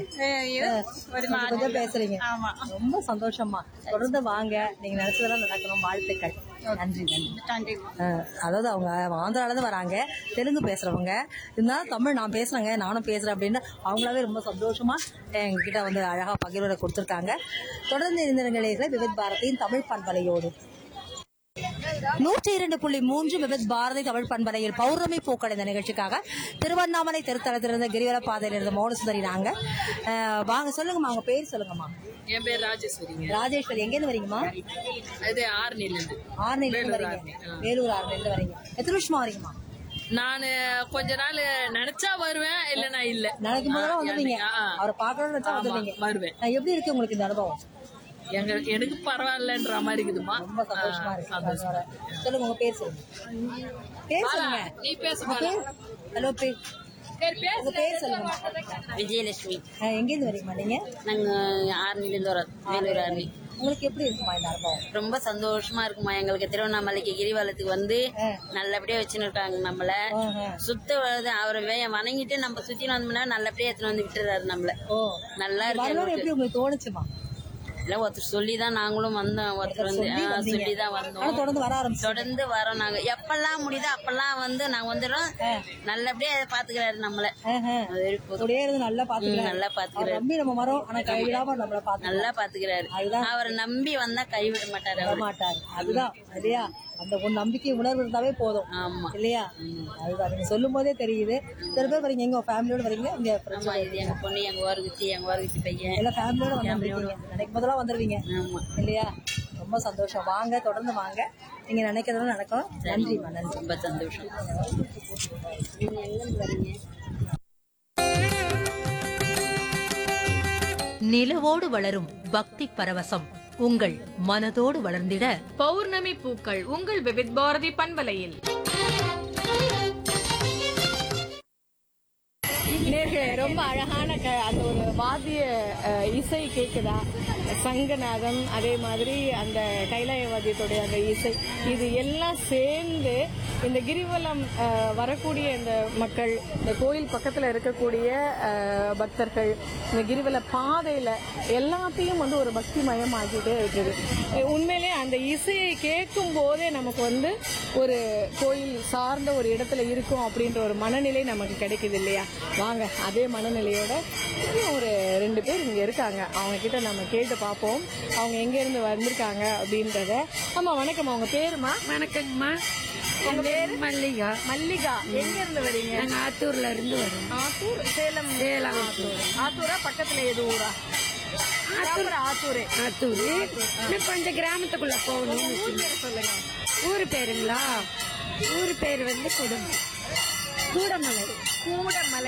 ஒரு கொஞ்சம் கொஞ்சம் பேசுறீங்க ஆமா ரொம்ப சந்தோஷமா தொடர்ந்து வாங்க நீங்க நினைச்சதெல்லாம் நடக்கணும் வாழ்த்துக்கள் நன்றி நன்றி நன்றி அஹ் அதாவது அவங்க ஆந்திரால இருந்து வராங்க தெலுங்கு பேசுறவங்க இருந்தாலும் தமிழ் நான் பேசுறேங்க நானும் பேசுறேன் அப்படின்னு அவங்களாவே ரொம்ப சந்தோஷமா எங்ககிட்ட வந்து அழகா பகிர்வுரை கொடுத்திருக்காங்க தொடர்ந்து இருந்த நிலையங்களை விவித் பாரதியின் தமிழ் பண்பலையோடு நூற்றி இரண்டு புள்ளி மூன்று விவித் பாரதி தமிழ் பண்பலையில் பௌர்ணமி பூக்கள் இந்த நிகழ்ச்சிக்காக திருவண்ணாமலை திருத்தலத்திலிருந்து கிரிவல பாதையில இருந்த மௌனசுந்தரி நாங்க அஹ் வாங்க சொல்லுங்கம்மா அவங்க பேர் சொல்லுங்கம்மா என் பேர் ராஜேஸ்வரிங்க ராஜேஸ்வரி எங்க இருந்து வரீங்கம்மா அது ஆர்னில இருந்து ஆர்னில இருந்து வரீங்க வேலூர் ஆர்னில இருந்து வரீங்க எத்தனை வருஷமா வரீங்கம்மா நானு கொஞ்ச நாள் நினைச்சா வருவேன் இல்லனா இல்ல நாளைக்கு முதல்ல வந்துருவீங்க ஆ, ஆ. அவரை பாக்கணும்னு வச்சா ஆமா, வந்துருவீங்க வருவேன் அஹ் எப்படி இருக்கு உங்களுக்கு இந்த அனுபவம் எங்க எனக்கு பரவாயில்லன்ற மாதிரி இருக்குதுமா ரொம்ப சந்தோஷமா ஆ, இருக்கு சந்தோஷமா அதனால. சொல்லுங்க உங்க பேர் சொல்லுங்க பேர் சொல்லுங்க நீ பேச உங்க பேர் ஹலோ பேர் உங்க பேர் சொல்லுங்க விஜயலட்சுமி அஹ் எங்க இருந்து வரீங்கம்மா நீங்க நாங்க ஆர்னிலேருந்து வரோம் வேலூர் ஆர்னி உங்களுக்கு எப்படி இருக்குமா இந்த அனுபவம் ரொம்ப சந்தோஷமா இருக்குமா எங்களுக்கு திருவண்ணாமலைக்கு கிரிவலத்துக்கு வந்து ஆ. நல்லபடியா வச்சுன்னு இருக்காங்க நம்மள ஆஹா. சுத்த வருது அவரை வே- வணங்கிட்டு நம்ம சுத்தி வந்தோம்னா நல்லபடியா எடுத்துன்னு வந்து விட்டுறாரு நம்மள ஓ நல்லா இருக்கு வரலாறு எங்களுக்கு. எப்படி உங்களுக்கு தோணுச்சுமா இல்ல ஒருத்தர் சொல்லிதான் நாங்களும் வந்தோம் ஒருத்தர் வந்து சொல்லி ஆ, வந்தீங்க. சொல்லிதான் ஆனா வந்தோம் தொடர்ந்து வர ஆரம்பிச்சு தொடர்ந்து வரோம் நாங்க எப்பெல்லாம் முடியுதோ அப்பெல்லாம் வந்து நாங்க வந்துடுறோம் நல்லபடியா பாத்துக்கிறாரு நம்மள அது வரைக்கும் போதும். அப்படியே இருந்து நல்லா ம், பாத்துக்கலாம் நல்லா பாத்துக்கிறாரு நம்பி நம்ம வரோம் ஆனா கைவிடாம நம்மள பாத்துக்கலாம் நல்லா பாத்துக்கிறாரு அதுதான். அவரை நம்பி வந்தா கைவிட மாட்டாரு வர அவரு மாட்டாரு அதுதான் இல்லையா அந்த ஒரு நம்பிக்கை உணர்வு இருந்தாவே போதும் ஆமா இல்லையா அதுதான் நீங்க சொல்லும் போதே தெரியுது சில பேர் வரீங்க எங்க ஃபேமிலியோட வரீங்க இங்க ஆமா இது எங்க பொண்ணு எங்க ஓரகுச்சி எங்க ஓரகுச்சி பையன் எல்லாம் ஃபேமிலியோட வந்துருவீங்க நினைக்கும் போதெல்லாம் வந்துருவீங்க ஆமா இல்லையா ரொம்ப சந்தோஷம் வாங்க தொடர்ந்து வாங்க நீங்க நினைக்கிறதெல்லாம் நடக்கும் நன்றிம்மா நன்றி ரொம்ப சந்தோஷம் நீங்க எங்கிருந்து வரீங்க நிலவோடு வளரும் பக்தி பரவசம் உங்கள் மனதோடு வளர்ந்திட பௌர்ணமி பூக்கள் உங்கள் விவித் பாரதி பண்பலையில் நேர்களே ரொம்ப அழகான க- அந்த ஒரு வாத்திய அஹ், இசை கேக்குதா சங்கநாதம் அதே மாதிரி அந்த கைலாய வாத்தியத்துடைய அந்த இசை இது எல்லாம் சேர்ந்து இந்த கிரிவலம் அஹ், வரக்கூடிய இந்த மக்கள் இந்த கோயில் பக்கத்துல இருக்கக்கூடிய அஹ், பக்தர்கள் இந்த கிரிவல பாதையில எல்லாத்தையும் வந்து ஒரு பக்தி மயமாக்கிட்டே இருக்குது அஹ், உண்மையிலே அந்த இசையை கேட்கும் போதே நமக்கு வந்து ஒரு கோயில் சார்ந்த ஒரு இடத்துல இருக்கும் அப்படின்ற ஒரு மனநிலை நமக்கு கிடைக்குது இல்லையா வாங்க அதே மனநிலையோட இன்னும் ஒரு ரெண்டு பேர் இங்க இருக்காங்க அவங்க கிட்ட நம்ம கேட்டு பார்ப்போம் அவங்க எங்க இருந்து வந்திருக்காங்க அப்படின்றத ஆமா வணக்கம் அவங்க பேருமா வணக்கங்கம்மா உங்க பேரு மல்லிகா மல்லிகா எங்க இருந்து வரீங்க நாங்க ஆத்தூர்ல இருந்து வரோம் ஆத்தூர் சேலம் சேலம் ஆத்தூர் ஆத்தூரா பக்கத்துல எது ஊரா ஆத்தூர் ஆத்தூரே ஆத்தூர் இன்னும் கொஞ்சம் கிராமத்துக்குள்ள போகணும் சொல்லுங்க ஊர் பேருங்களா ஊர் பேர் வந்து குடும்பம் கூடமலை கூடமலை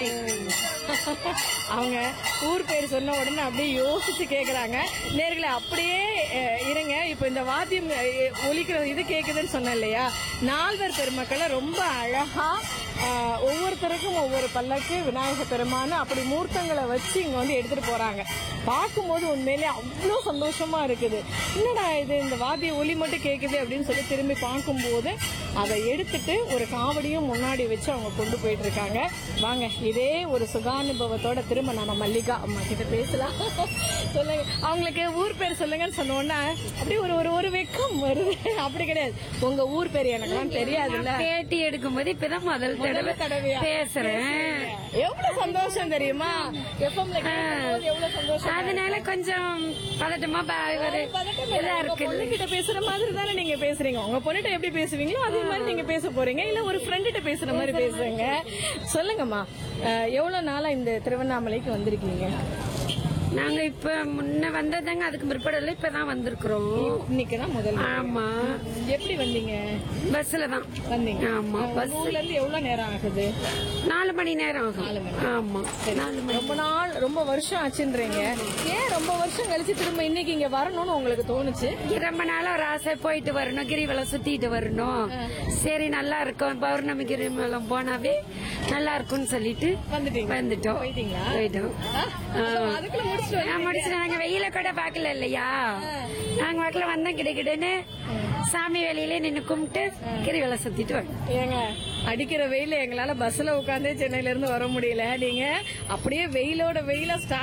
அவங்க ஊர் பேர் சொன்ன உடனே அப்படியே யோசிச்சு கேக்குறாங்க நேர்களை அப்படியே அஹ், இருங்க இப்ப இந்த வாத்தியம் அஹ், ஒலிக்கிற இது கேக்குதுன்னு சொன்னேன் இல்லையா நால்வர் பெருமக்களை ரொம்ப அழகா அஹ், ஒவ்வொருத்தருக்கும் ஒவ்வொரு பல்லக்கு விநாயக பெருமான் அப்படி மூர்த்தங்களை வச்சு இங்க வந்து எடுத்துட்டு போறாங்க பார்க்கும்போது உண்மையிலே அவ்வளோ சந்தோஷமா இருக்குது என்னடா இது இந்த வாத்திய ஒலி மட்டும் கேக்குது அப்படின்னு சொல்லி திரும்பி பார்க்கும்போது அதை எடுத்துட்டு ஒரு காவடியும் முன்னாடி வச்சு அவங்க கொண்டு போயிட்டு இருக்காங்க வாங்க இதே ஒரு சுகானுபவத்தோட திரும்ப நம்ம மல்லிகா அம்மா கிட்ட பேசலாம் சொல்லுங்க அவங்களுக்கு ஊர் பேர் சொல்லுங்கன்னு சொன்ன உடனே அப்படியே ஒரு ஒரு ஒரு வெக்கம் வருது அப்படி கிடையாது உங்க ஊர் பேர் எனக்குலாம் தெரியாதுல்ல பேட்டி எடுக்கும்போது இப்பதான் முதல் முதல் தடவை தடவையா? பேசுறேன் எவ்வளவு சந்தோஷம் தெரியுமா எஃப்எம்ல கேட்கும்போது எவ்வளவு சந்தோஷம் அதனால கொஞ்சம் பதட்டமா ப- ஒரு இதா இருக்கு கிட்ட பேசுற மாதிரி தானே நீங்க பேசுறீங்க உங்க பொண்ணுகிட்ட எப்படி பேசுவீங்களோ அதே மாதிரி நீங்க பேச போறீங்க இல்ல ஒரு ஃப்ரெண்ட்ட பேசுற மாதிரி பேசுறீங்க சொல்லுங்கம்மா அஹ், எவ்வளவு நாளா இந்த திருவண்ணாமலைக்கு வந்திருக்கீங்க நாங்க இப்ப முன்ன வந்ததாங்க அதுக்கு பிற்பாடுல இப்பதான் வந்திருக்கிறோம் இன்னைக்கு தான் முதல் நாள். ஆமா எப்படி வந்தீங்க பஸ்ல தான் வந்தீங்க ஆமா உங்க பஸ் ஊர்ல இருந்து எவ்வளவு நேரம் ஆகுது நாலு மணி நேரம் ஆகும் ஆமா நாலு மணி ரொம்ப நாள் ரொம்ப வருஷம் ஆச்சுன்றீங்க ஏன் ரொம்ப வருஷம் கழிச்சு திரும்ப இன்னைக்கு இங்க வரணும்னு உங்களுக்கு தோணுச்சு ரொம்ப நாளா ஒரு ஆசை போயிட்டு வரணும் கிரிவலம் சுத்திட்டு வரணும் சரி நல்லா இருக்கும் பௌர்ணமி கிரிவலம் போனாவே நல்லா இருக்கும்னு சொல்லிட்டு வந்துட்டீங்க வந்துட்டோம் போயிட்டீங்களா? போயிட்டோம் அதுக்குள்ள முடிச்சுட்டு நான் முடிச்சு நாங்க வெயில கூட பாக்கல இல்லையா நாங்க வாக்குல வந்தோம் கிடைக்கிடுன்னு சாமி வேலையில நின்னு கும்பிட்டு கிரிவலம் சுத்திட்டு வந்தோம் ஏங்க அடிக்கிற வெயில எங்களால பஸ்ல உட்காந்தே சென்னையில இருந்து வர முடியல நீங்க அப்படியே வெயிலோட வெயில ஸ்டார்ட்